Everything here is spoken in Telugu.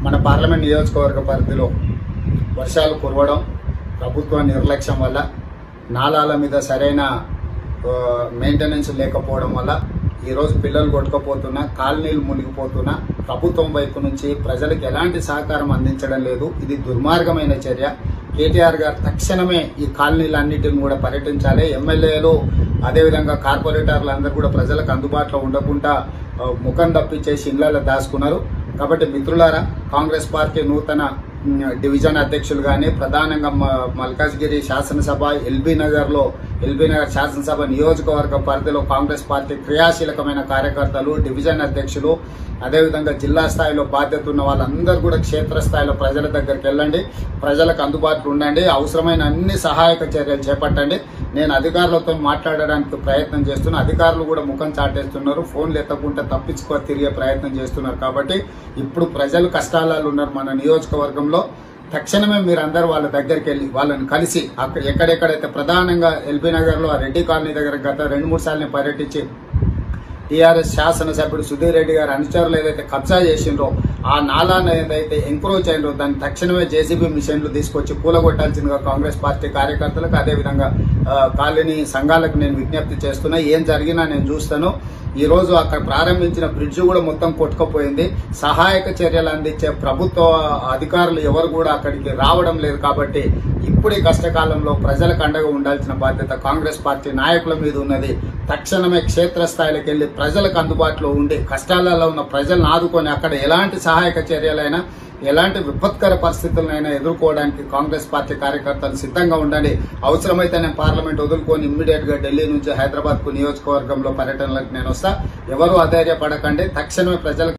మన పార్లమెంట్ నియోజకవర్గ పరిధిలో వర్షాలు కురవడం ప్రభుత్వ నిర్లక్ష్యం వల్ల నాలాల మీద సరైన ఆ, మెయింటెనెన్స్ లేకపోవడం వల్ల ఈరోజు పిల్లలు కొట్టుకుపోతున్నా కాలనీలు మునిగిపోతున్నా ప్రభుత్వం వైపు నుంచి ప్రజలకు ఎలాంటి సహకారం అందించడం లేదు ఇది దుర్మార్గమైన చర్య కేటీఆర్ గారు తక్షణమే ఈ కాలనీలన్నిటిని కూడా పర్యటించాలి ఎమ్మెల్యేలు అదేవిధంగా కార్పొరేటర్లు అందరూ కూడా ప్రజలకు అందుబాటులో ఉండకుండా ఆ, ముఖం తప్పించేసి ఇళ్లలో దాచుకున్నారు కాబట్టి మిత్రులారా కాంగ్రెస్ పార్టీ నూతన ఉమ్, డివిజన్ అధ్యక్షులు కానీ ప్రధానంగా మ- మల్కాజ్గిరి శాసనసభ ఎల్బీ నగర్లో ఎల్బీ నగర్ శాసనసభ నియోజకవర్గ పరిధిలో కాంగ్రెస్ పార్టీ క్రియాశీలకమైన కార్యకర్తలు డివిజన్ అధ్యక్షులు అదేవిధంగా జిల్లా స్థాయిలో బాధ్యత ఉన్న వాళ్ళందరూ కూడా క్షేత్రస్థాయిలో ప్రజల దగ్గరికి వెళ్ళండి ప్రజలకు అందుబాటులో ఉండండి అవసరమైన అన్ని సహాయక చర్యలు చేపట్టండి నేను అధికారులతో మాట్లాడడానికి ప్రయత్నం చేస్తున్నా అధికారులు కూడా ముఖం చాటేస్తున్నారు ఫోన్లు ఎత్తకుంటే తప్పించుకో తిరిగే ప్రయత్నం చేస్తున్నారు కాబట్టి ఇప్పుడు ప్రజలు కష్టాలలో ఉన్నారు మన నియోజకవర్గంలో తక్షణమే మీరు అందరు వాళ్ళ దగ్గరికి వెళ్ళి వాళ్ళని కలిసి అక్కడ ఎక్కడెక్కడైతే ప్రధానంగా ఎల్బీ నగర్లో ఆ రెడ్డి కాలనీ దగ్గర గత రెండు మూడు సార్లు నేను పర్యటించి టీఆర్ఎస్ శాసనసభ్యుడు సుధీర్ రెడ్డి గారు అనుచరులు ఏదైతే కబ్జా చేసిండ్రో ఆ నాలాను ఏదైతే ఎంక్రోచ్ అయిందో దాన్ని తక్షణమే జేసీబీ మిషన్లు తీసుకొచ్చి కూలగొట్టాల్సిందిగా కాంగ్రెస్ పార్టీ కార్యకర్తలకు అదేవిధంగా ఆ, కాలనీ సంఘాలకు నేను విజ్ఞప్తి చేస్తున్నా ఏం జరిగినా నేను చూస్తాను ఈ రోజు అక్కడ ప్రారంభించిన బ్రిడ్జ్ కూడా మొత్తం కొట్టుకుపోయింది సహాయక చర్యలు అందించే ప్రభుత్వ అధికారులు ఎవరు కూడా అక్కడికి రావడం లేదు కాబట్టి ఇప్పుడు ఈ కష్టకాలంలో ప్రజలకు అండగా ఉండాల్సిన బాధ్యత కాంగ్రెస్ పార్టీ నాయకుల మీద ఉన్నది తక్షణమే క్షేత్రస్థాయికి వెళ్లి ప్రజలకు అందుబాటులో ఉండి కష్టాలలో ఉన్న ప్రజలను ఆదుకొని అక్కడ ఎలాంటి సహాయక చర్యలైనా ఎలాంటి విపత్కర పరిస్థితులనైనా ఎదుర్కోవడానికి కాంగ్రెస్ పార్టీ కార్యకర్తలు సిద్ధంగా ఉండండి అవసరమైతే నేను పార్లమెంట్ వదులుకొని ఇమ్మీడియట్ గా ఢిల్లీ నుంచి హైదరాబాద్ కు నియోజకవర్గంలో పర్యటనలకు నేను వస్తా ఎవరు అధైర్యపడకండి తక్షణమే ప్రజలకు